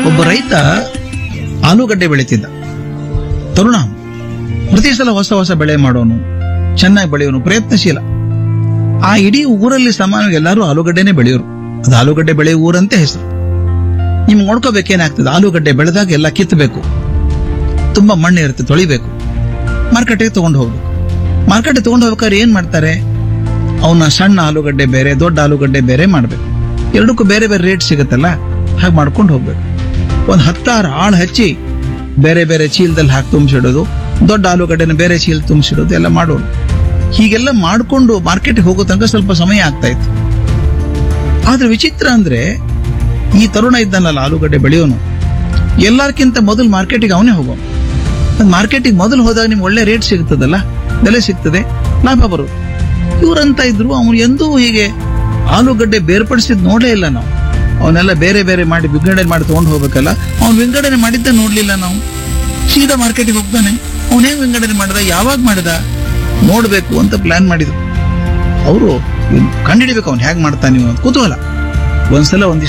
ಒಬ್ಬ ರೈತ ಆಲೂಗಡ್ಡೆ ಬೆಳೀತಿದ್ದ ತರುಣ ಪ್ರತಿ ಸಲ ಹೊಸ ಹೊಸ ಬೆಳೆ ಮಾಡೋನು ಚೆನ್ನಾಗಿ ಬೆಳೆಯೋನು ಪ್ರಯತ್ನಶೀಲ ಆ ಇಡೀ ಊರಲ್ಲಿ ಸಾಮಾನ್ಯವಾಗಿ ಎಲ್ಲರೂ ಆಲೂಗಡ್ಡೆನೇ ಬೆಳೆಯೋರು ಅದು ಆಲೂಗಡ್ಡೆ ಬೆಳೆಯೋ ಊರಂತೆ ಹೆಸರು ನಿಮ್ಗೆ ನೋಡ್ಕೋಬೇಕೇನಾಗ್ತದೆ ಆಲೂಗಡ್ಡೆ ಬೆಳೆದಾಗ ಎಲ್ಲ ಕಿತ್ತಬೇಕು ತುಂಬಾ ಮಣ್ಣು ಇರುತ್ತೆ ತೊಳಿಬೇಕು ಮಾರ್ಕೆಟಿಗೆ ತಗೊಂಡು ಹೋಗ್ಬೇಕು ಮಾರ್ಕೆಟಿಗೆ ತಗೊಂಡು ಹೋಗ್ಬೇಕಾದ್ರೆ ಏನ್ ಮಾಡ್ತಾರೆ ಅವನ ಸಣ್ಣ ಆಲೂಗಡ್ಡೆ ಬೇರೆ ದೊಡ್ಡ ಆಲೂಗಡ್ಡೆ ಬೇರೆ ಮಾಡ್ಬೇಕು ಎರಡಕ್ಕೂ ಬೇರೆ ಬೇರೆ ರೇಟ್ ಸಿಗುತ್ತಲ್ಲ ಹಾಗೆ ಮಾಡ್ಕೊಂಡು ಹೋಗ್ಬೇಕು ಒಂದ್ ಹತ್ತಾರು ಆಳು ಹಚ್ಚಿ ಬೇರೆ ಬೇರೆ ಚೀಲದಲ್ಲಿ ಹಾಕಿ ತುಂಬಿಸಿಡೋದು ದೊಡ್ಡ ಆಲೂಗಡ್ಡೆನ ಬೇರೆ ಚೀಲ ತುಂಬಿಸಿಡೋದು ಎಲ್ಲ ಮಾಡೋರು ಹೀಗೆಲ್ಲ ಮಾಡ್ಕೊಂಡು ಮಾರ್ಕೆಟ್ಗೆ ಹೋಗೋ ತನಕ ಸ್ವಲ್ಪ ಸಮಯ ಆಗ್ತಾ ಇತ್ತು ಆದ್ರೆ ವಿಚಿತ್ರ ಅಂದ್ರೆ ಈ ತರುಣ ಇದ್ದಾನಲ್ಲ ಆಲೂಗಡ್ಡೆ ಬೆಳೆಯೋನು ಎಲ್ಲಾರ್ಕಿಂತ ಮೊದಲು ಮಾರ್ಕೆಟಿಗೆ ಅವನೇ ಹೋಗೋನು ಮಾರ್ಕೆಟಿಗೆ ಮೊದಲು ಹೋದಾಗ ನಿಮ್ಗೆ ಒಳ್ಳೆ ರೇಟ್ ಸಿಗ್ತದಲ್ಲ ಬೆಲೆ ಸಿಗ್ತದೆ ಲಾಭ ಬರುತ್ತೆ ಇವ್ರಂತ ಇದ್ರು ಅವನು ಎಂದೂ ಹೀಗೆ ಆಲೂಗಡ್ಡೆ ಬೇರ್ಪಡಿಸಿದ್ ನೋಡೇ ಇಲ್ಲ ನಾವು ಅವನ್ನೆಲ್ಲ ಬೇರೆ ಬೇರೆ ಮಾಡಿ ವಿಂಗಡಣೆ ಮಾಡಿ ತಗೊಂಡು ಹೋಗ್ಬೇಕಲ್ಲ ಅವ್ನು ವಿಂಗಡಣೆ ಮಾಡಿದ್ದ ನೋಡ್ಲಿಲ್ಲ ನಾವು ಸೀದಾ ಮಾರ್ಕೆಟಿಗೆ ಹೋಗ್ತಾನೆ ಅವನ್ ಹೆಂಗ್ ವಿಂಗಡಣೆ ಮಾಡಿದ ಯಾವಾಗ ಮಾಡಿದ ನೋಡ್ಬೇಕು ಅಂತ ಪ್ಲಾನ್ ಮಾಡಿದ್ರು ಅವರು ಕಂಡಿಡಿಬೇಕು ಅವ್ನು ಹೇಗ್ ಮಾಡ್ತಾನೆ ನೀವು ಅಂತ ಕುತೂಹಲ ಒಂದ್ಸಲ ಒಂದಿಷ್ಟು